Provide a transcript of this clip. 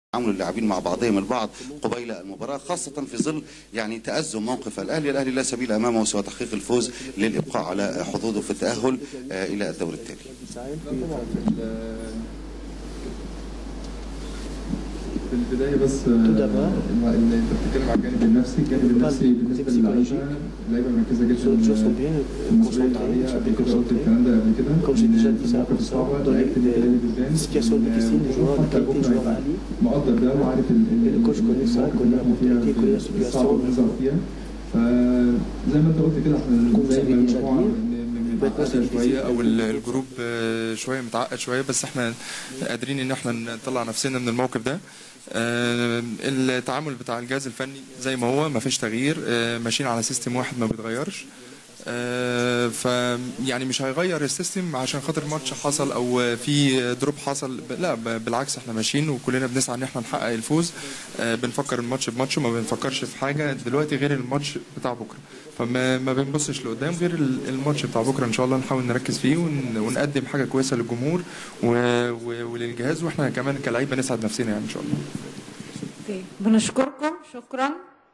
تعامل اللاعبين مع بعضهم البعض قبيل المباراة خاصة في ظل يعني تأزم موقف الأهلي الأهلي لا سبيل أمامه سوى تحقيق الفوز للإبقاء على حظوظه في التأهل آه، إلى الدور التالي في البداية بس آه، اللي انت بتتكلم على الجانب النفسي، الجانب النفسي بالنسبة للعيبة اللعيبة مركزة جدا آه، المسؤولية عليها قبل كده قلت الكلام ده قبل كده Comme j'ai déjà إن dit ça المواقف avant ça, الصعبة dans les, لعيبة الأهلي بالذات les situations difficiles, les joueurs, la qualité des joueurs à Ali. مقدر ده وعارف ال- ال- Le coach connaît ça, المواقف connaît اللي la احنا فيها mentalité, connaît la في situation. الصعبة اللي بنظهر فيها فزي ما انت قلت كده احنا Comme زي vous ما avez déjà المجموعة dit, م- م- maintenant, c'est متعقدة difficile. شوية او ال- الجروب آه، شويه متعقد شويه بس احنا قادرين ان احنا نطلع نفسنا من الموقف ده آه، التعامل بتاع الجهاز الفني زي ما هو ما فيش تغيير آه، ماشيين على سيستم واحد ما بيتغيرش آه، ف يعني مش هيغير السيستم عشان خاطر ماتش حصل او في دروب حصل ب- لا ب- بالعكس احنا ماشيين وكلنا بنسعى ان احنا نحقق الفوز آه، بنفكر الماتش بماتش وما بنفكرش في حاجه دلوقتي غير الماتش بتاع بكره فما ما بنبصش لقدام غير ال- الماتش بتاع بكره ان شاء الله نحاول نركز فيه ون- ونقدم حاجه كويسه للجمهور و- و- وللجهاز واحنا كمان كلعيبه نسعد نفسنا يعني ان شاء الله اوكي بنشكركم شكرا